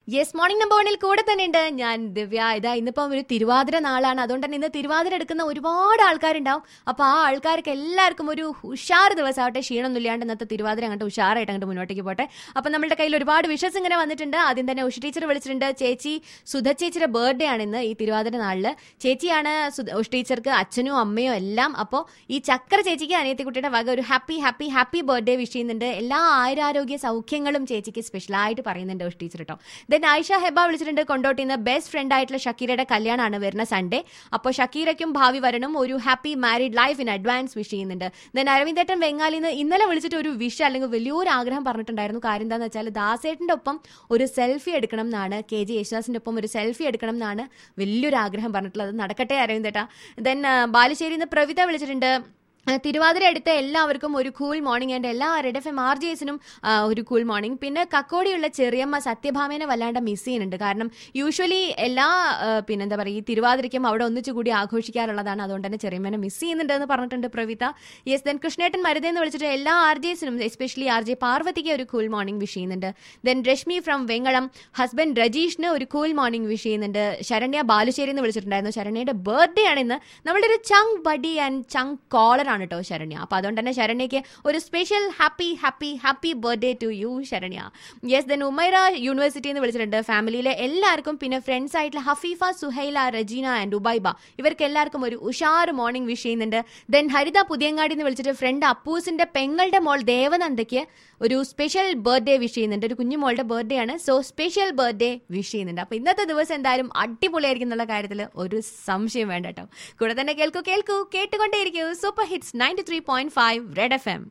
yes morning number വണ്ണിൽ കൂടെ തന്നെ ഉണ്ട് ഞാൻ ദിവ്യ ഇതാ ഇന്നിപ്പം ഒരു തിരുവാതിര നാളാണ് അതുകൊണ്ട് തന്നെ ഇന്ന് തിരുവാതിര എടുക്കുന്ന ഒരുപാട് ആൾക്കാരുണ്ടാവും അപ്പൊ ആ ആൾക്കാർക്ക് എല്ലാവർക്കും ഒരു ഉഷാർ ദിവസമാവട്ടെ ക്ഷീണമൊന്നും ഇല്ലാണ്ട് ഇന്നത്തെ തിരുവാതിര അങ്ങോട്ട് ഉഷാറായിട്ട് അങ്ങോട്ട് മുന്നോട്ടേക്ക് പോട്ടെ അപ്പൊ നമ്മളുടെ കയ്യിൽ ഒരുപാട് വിഷസ് ഇങ്ങനെ വന്നിട്ടുണ്ട് ആദ്യം തന്നെ ഉഷ ടീച്ചർ വിളിച്ചിട്ടുണ്ട് ചേച്ചി സുധ ചേച്ചിയുടെ ബർത്ത്ഡേ ആണ് ഇന്ന് ഈ തിരുവാതിര നാളില് ചേച്ചിയാണ് സുധ- ഉഷ ടീച്ചർക്ക് അച്ഛനും അമ്മയും എല്ലാം അപ്പോൾ ഈ ചക്കര ചേച്ചിക്ക് അനിയത്തിക്കുട്ടിയുടെ വക ഒരു happy happy happy birthday wish ചെയ്യുന്നുണ്ട് എല്ലാ ആയുരാരോഗ്യ സൗഖ്യങ്ങളും ചേച്ചിക്ക് സ്പെഷ്യലായിട്ട് പറയുന്നുണ്ട് ഉഷ ടീച്ചർ കേട്ടോ ദെൻ ആയിഷ ഹെബ വിളിച്ചിട്ടുണ്ട് കൊണ്ടോട്ടിന്ന് ബെസ്റ്റ് ഫ്രണ്ട് ആയിട്ടുള്ള ഷക്കീരയുടെ കല്യാണമാണ് വരുന്ന സൺഡേ അപ്പോൾ ഷക്കീരയ്ക്കും ഭാവി വരണം ഒരു happy married life in advance wish ചെയ്യുന്നുണ്ട് ദെൻ അരവിന്ദേട്ടൻ വെങ്ങാലിന്ന് ഇന്നലെ വിളിച്ചിട്ട് ഒരു വിഷ് അല്ലെങ്കിൽ വലിയൊരു ആഗ്രഹം പറഞ്ഞിട്ടുണ്ടായിരുന്നു കാര്യം എന്താണെന്ന് വെച്ചാൽ ദാസേട്ടൻ്റെ ഒപ്പം ഒരു സെൽഫി എടുക്കണം എന്നാണ് കെ ജി യേശുദാസിന്റെ ഒപ്പം ഒരു സെൽഫി എടുക്കണം എന്നാണ് വലിയൊരു ആഗ്രഹം പറഞ്ഞിട്ടുള്ളത് നടക്കട്ടെ അരവിന്ദേട്ടാ ദെൻ ബാലുശ്ശേരിന്ന് പ്രവിത വിളിച്ചിട്ടുണ്ട് ആ, തിരുവാതിര എടുത്ത എല്ലാവർക്കും ഒരു കൂൾ മോർണിംഗ് ആൻഡ് എല്ലാ red F M R J എസിനും ഒരു കൂൾ മോർണിംഗ് പിന്നെ കക്കോടിയുള്ള ചെറിയമ്മ സത്യഭാമേനെ വല്ലാണ്ട് മിസ് ചെയ്യുന്നുണ്ട് കാരണം യൂഷ്വലി എല്ലാ ആ, പിന്നെന്താ പറയുക ഈ തിരുവാതിരയ്ക്കും അവിടെ ഒന്നിച്ചു കൂടി ആഘോഷിക്കാറുള്ളതാണ് അതുകൊണ്ട് തന്നെ ചെറിയമ്മനെ മിസ് ചെയ്യുന്നുണ്ട് എന്ന് പറഞ്ഞിട്ടുണ്ട് പ്രവിത യെസ് ദെൻ കൃഷ്ണേട്ടൻ മരുതെന്ന് വിളിച്ചിട്ട് എല്ലാ ആർ ജി എസിനും എസ്പെഷ്യലി ആർ ജെ പാർവതിക്ക് ഒരു കൂൾ മോർണിംഗ് വിഷ് ചെയ്യുന്നുണ്ട് then Reshmi from Vengalam husband രജീഷിന് ഒരു കൂൾ മോർണിംഗ് വിഷ് ചെയ്യുന്നുണ്ട് ശരണ്യ ബാലുശ്ശേരി എന്ന് വിളിച്ചിട്ടുണ്ടായിരുന്നു ശരണ്യയുടെ ബർത്ത്ഡേ ആണ് ഇന്ന് നമ്മളുടെ ഒരു ചങ് ബഡി ആൻഡ് ചങ് കോളർ ആണ് കേട്ടോ ശരണ്യ അപ്പൊ അതുകൊണ്ട് തന്നെ ശരണ്യക്ക് ഒരു special happy happy happy birthday to you Saranya yes then Umaira university എന്ന് വിളിച്ചിട്ടുണ്ട് ഫാമിലിയിലെ എല്ലാവർക്കും പിന്നെ ഫ്രണ്ട്സ് ആയിട്ടുള്ള ഹഫീഫ സുഹൈല റജീന ആൻഡ് ഉബൈബ ഇവർക്ക് എല്ലാവർക്കും ഒരു ഉഷാർ മോർണിംഗ് വിഷ് ചെയ്യുന്നുണ്ട് ദെൻ ഹരിത പുതിയങ്ങാടി എന്ന് വിളിച്ചിട്ട് ഫ്രണ്ട് അപ്പൂസിന്റെ പെങ്ങളുടെ മോൾ ദേവനന്ദയ്ക്ക് ഒരു സ്പെഷ്യൽ ബർത്ത്ഡേ വിഷ് ചെയ്യുന്നുണ്ട് ഒരു കുഞ്ഞു മോളുടെ ബർത്ത്ഡേ ആണ് സോ സ്പെഷ്യൽ ബർത്ത്ഡേ വിഷ് ചെയ്യുന്നുണ്ട് അപ്പൊ ഇന്നത്തെ ദിവസം എന്തായാലും അടിപൊളിയായിരിക്കും എന്നുള്ള കാര്യത്തിൽ ഒരു സംശയം വേണ്ട കേട്ടോ കൂടെ തന്നെ കേൾക്കൂ കേൾക്കൂ കേട്ടുകൊണ്ടേയിരിക്കൂ super hits ninety three point five red F M